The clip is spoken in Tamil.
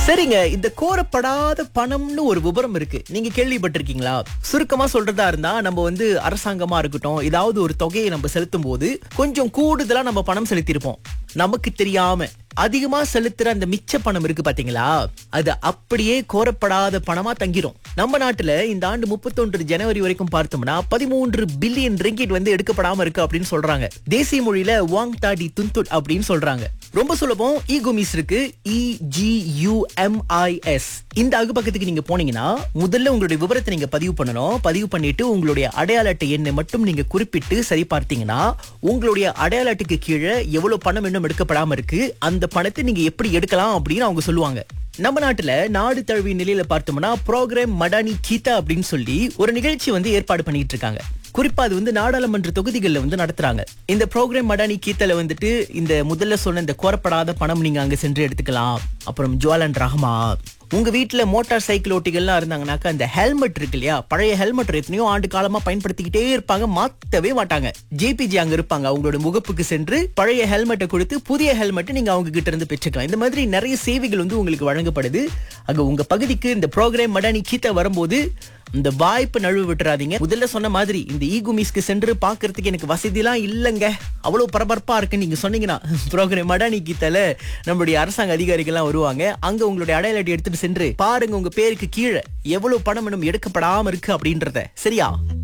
சரிங்க இந்த கோரப்படாத பணம்னு ஒரு விபரம் இருக்கு நீங்க கேள்விப்பட்டிருக்கீங்களா சுருக்கமா சொல்றதா இருந்தா நம்ம வந்து அரசாங்கமா இருக்கட்டும் ஏதாவது ஒரு தொகையை நம்ம செலுத்தும் போது கொஞ்சம் கூடுதலா நம்ம பணம் செலுத்தியிருப்போம் நமக்கு தெரியாம அதிகமா செலுத்துற அந்த மிச்ச பணம் இருக்கு பாத்தீங்களா அது அப்படியே கோரப்படாத பணமா தங்கிரும் நம்ம நாட்டுல இந்த ஆண்டு முப்பத்தொன்று ஜனவரி வரைக்கும் பார்த்தோம்னா பதிமூன்று பில்லியன் ரிங்கிட் வந்து எடுக்கப்படாம இருக்கு அப்படின்னு சொல்றாங்க தேசிய மொழியில வாங் தாடி துன்துட் அப்படின்னு சொல்றாங்க ரொம்ப சுலபம் இ குமிஸ் இருக்கு E G U M I S இந்த அகுபக்கத்துக்கு நீங்க போனீங்கன்னா முதல்ல உங்களுடைய விவரத்தை நீங்க பதிவு பண்ணணும் பதிவு பண்ணிட்டு உங்களுடைய அடையாள அட்டை எண்ணை மட்டும் நீங்க குறிப்பிட்டு சரி பார்த்தீங்கன்னா உங்களுடைய அடையாள அட்டைக்கு கீழே எவ்வளவு பணம் இன்னும் எடுக்கப்படாம இருக்கு அந்த பணத்தை நீங்க எப்படி எடுக்கலாம் அப்படின்னு அவங்க சொல்லுவாங்க நம்ம நாட்டுல நாடு தழுவிய நிலையில பார்த்தோம்னா ப்ரோக்ராம் மடானி கீதா அப்படின்னு சொல்லி ஒரு நிகழ்ச்சி வந்து ஏற்பாடு பண்ணிட்டு இருக்காங்க குறிப்பா அது வந்து நாடாளுமன்ற தொகுதிகளில் வந்து நடத்துறாங்க இந்த ப்ரோக்ராம் மடானி கீத்தல வந்துட்டு இந்த முதல்ல சொன்ன இந்த கோரப்படாத பணம் நீங்க அங்க சென்று எடுத்துக்கலாம் அப்புறம் ஜுவாலன் ரஹ்மா உங்க வீட்டுல மோட்டார் சைக்கிள் ஓட்டிகள்லாம் இருந்தாங்கன்னாக்கா இந்த ஹெல்மெட் இருக்கு இல்லையா பழைய ஹெல்மெட் எத்தனையோ ஆண்டு காலமா பயன்படுத்திக்கிட்டே இருப்பாங்க மாத்தவே மாட்டாங்க ஜேபிஜி அங்க இருப்பாங்க அவங்களோட முகப்புக்கு சென்று பழைய ஹெல்மெட்டை கொடுத்து புதிய ஹெல்மெட் நீங்க அவங்க கிட்ட இருந்து பெற்றுக்கலாம் இந்த மாதிரி நிறைய சேவைகள் வந்து உங்களுக்கு வழங்கப்படுது அங்க உங்க பகுதிக்கு இந்த ப்ரோக்ராம் மடானி கீத்த வரும்போது இந்த வாய்ப்பு நழுவு விட்டுறாதீங்க முதல்ல சொன்ன மாதிரி இந்த ஈகுமிஸ்க்கு சென்று பாக்குறதுக்கு எனக்கு வசதிலாம் இல்லைங்க அவ்வளவு பரபரப்பா இருக்கு நீங்க சொன்னீங்கன்னா ப்ரோக்ராம் மடானி கீத்தல நம்மளுடைய அரசாங்க அதிகாரிகள்லாம் வருவாங்க அங்க உங்களுடைய அடையாள அட்டை எடுத்துட்டு சென்று பாருங்க உங்க பேருக்கு கீழே எவ்வளவு பணம் இன்னும் எடுக்கப்படாம இருக்கு அப்படின்றத சரியா